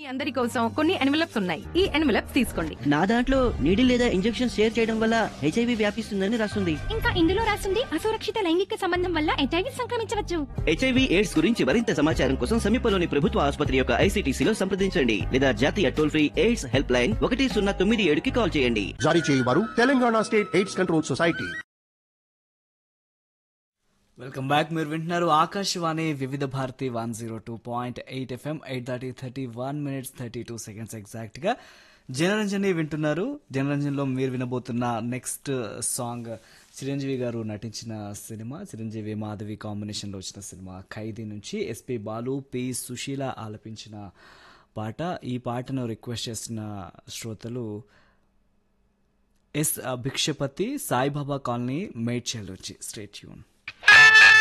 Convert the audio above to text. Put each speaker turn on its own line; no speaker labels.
అందరి కోసం కొన్ని ఎన్వలప్స్ ఉన్నాయి ఈ ఎన్వలప్స్ తీసుకోండి
నా దాంట్లో నీడిల్ లేదా ఇంజెక్షన్ షేర్ చేయడం వల్ల హెచ్ఐవి వ్యాపిస్తుందని రాస్తుంది
ఇంకా ఇందులో రాసింది అసురక్షిత లైంగిక సంబంధం వల్ల హెచ్ఐవి సంక్రమించవచ్చు
హెచ్ఐవి ఎయిడ్స్ గురించి మరింత సమాచారం కోసం సమీపంలోని ప్రభుత్వ ఆసుపత్రి యొక్క ఐసీటీసీలో సంప్రదించండి లేదా జాతీయ toll free AIDS help line ఒకటి సున్నా తొమ్మిది ఏడుకి కాల్ చేయండి
జారీ చేయవారు Telangana state AIDS control society
welcome back మీరు వింటున్నారు Akashvani Vividh Bharati one zero two point eight FM eight thirty thirty one minutes thirty two seconds exact గా జనరంజని వింటున్నారు జనరంజన్లో మీరు వినబోతున్న నెక్స్ట్ సాంగ్ చిరంజీవి గారు నటించిన సినిమా చిరంజీవి మాధవి కాంబినేషన్లో వచ్చిన సినిమా ఖైదీ నుంచి ఎస్పి బాలు పి సుశీల ఆలపించిన పాట ఈ పాటను రిక్వెస్ట్ చేసిన శ్రోతలు ఎస్ భిక్షపతి సాయిబాబా కాలనీ మేడ్చల్ వచ్చి స్టేట్ యూన్